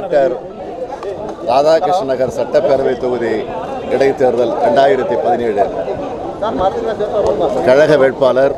doctor Radhakrishna நகர் சட்டப்பேரவை தொகுதி இடைத்தேர்தல் ரெண்டாயிரத்தி பதினேழு கழக வேட்பாளர்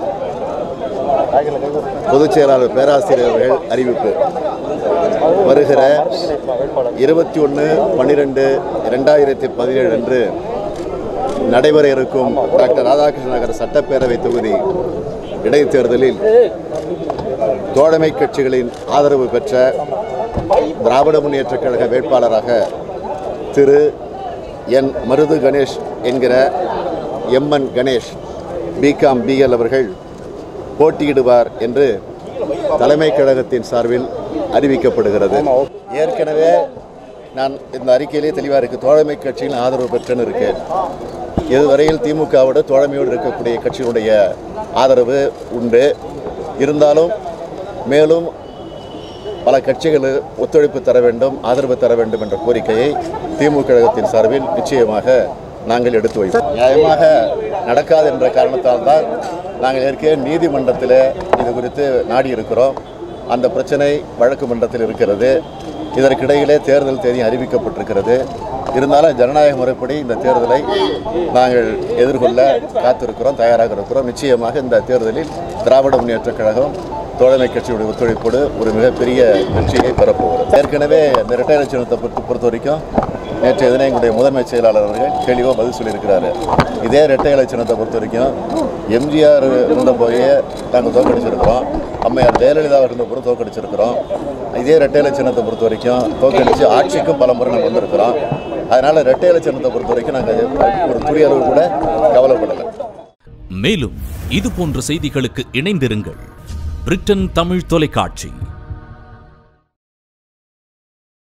பொதுச் செயலாளர் பேராசிரியர் அவர்கள் அறிவிப்பு வருகிற இருபத்தி ஒன்று பன்னிரெண்டு ரெண்டாயிரத்தி பதினேழு அன்று நடைபெற இருக்கும் டாக்டர் ராதாகிருஷ்ண நகர் சட்டப்பேரவை தொகுதி இடைத்தேர்தலில் தோழமை கட்சிகளின் ஆதரவு பெற்ற திராவிட முன்னேற்றக் கழக வேட்பாளராக திரு என் மருது கணேஷ் என்கிற எம்என் கணேஷ் பிகாம் பிஎல் அவர்கள் போட்டியிடுவார் என்று தலைமை கழகத்தின் சார்பில் அறிவிக்கப்படுகிறது ஏற்கனவே நான் இந்த அறிக்கையிலே தெளிவாக இருக்குது தோழமை கட்சியின் ஆதரவு பெற்றேன்னு இருக்கு இதுவரையில் திமுகவோட தோழமையோடு இருக்கக்கூடிய கட்சியினுடைய ஆதரவு உண்டு இருந்தாலும் மேலும் பல கட்சிகள் ஒத்துழைப்பு தர வேண்டும் ஆதரவு தர வேண்டும் என்ற கோரிக்கையை திமுக கழகத்தின் சார்பில் நிச்சயமாக நாங்கள் எடுத்து வைப்போம் நியாயமாக நடக்காது என்ற காரணத்தால் தான் நாங்கள் ஏற்கனவே நீதிமன்றத்தில் இது குறித்து நாடி இருக்கிறோம் அந்த பிரச்சனை வழக்கு மன்றத்தில் இருக்கிறது இதற்கிடையிலே தேர்தல் தேதி அறிவிக்கப்பட்டிருக்கிறது இருந்தாலும் ஜனநாயக முறைப்படி இந்த தேர்தலை நாங்கள் எதிர்கொள்ள காத்திருக்கிறோம் தயாராக இருக்கிறோம் நிச்சயமாக இந்த தேர்தலில் திராவிட முன்னேற்றக் கழகம் தோழமை கட்சியுடைய ஒத்துழைப்போடு ஒரு மிகப்பெரிய வெற்றியை பெறப்போகிறது ஏற்கனவே இந்த இரட்டை சின்னத்தை பொறுத்த பொறுத்த வரைக்கும் நேற்று எதினே எங்களுடைய முதன்மை செயலாளர் அவர்கள் தெளிவாக பதில் சொல்லியிருக்கிறாரு இதே இரட்டை இலை சின்னத்தை பொறுத்த வரைக்கும் எம்ஜிஆர் இருந்த போயே நாங்கள் தோக்கடிச்சிருக்கிறோம் அம்மையார் ஜெயலலிதா இருந்த போது தோக்கடிச்சிருக்கிறோம் இதே இரட்டை இலை சின்னத்தை பொறுத்த வரைக்கும் தோக்கடிச்சு ஆட்சிக்கும் பல முறை நாங்கள் வந்திருக்கிறோம் அதனால் இரட்டை இலை சின்னத்தை பொறுத்த வரைக்கும் நாங்கள் ஒரு துளி அளவு கூட கவலைப்படலை மேலும் இது போன்ற செய்திகளுக்கு இணைந்திருங்கள் பிரிட்டன் தமிழ் தொலைக்காட்சி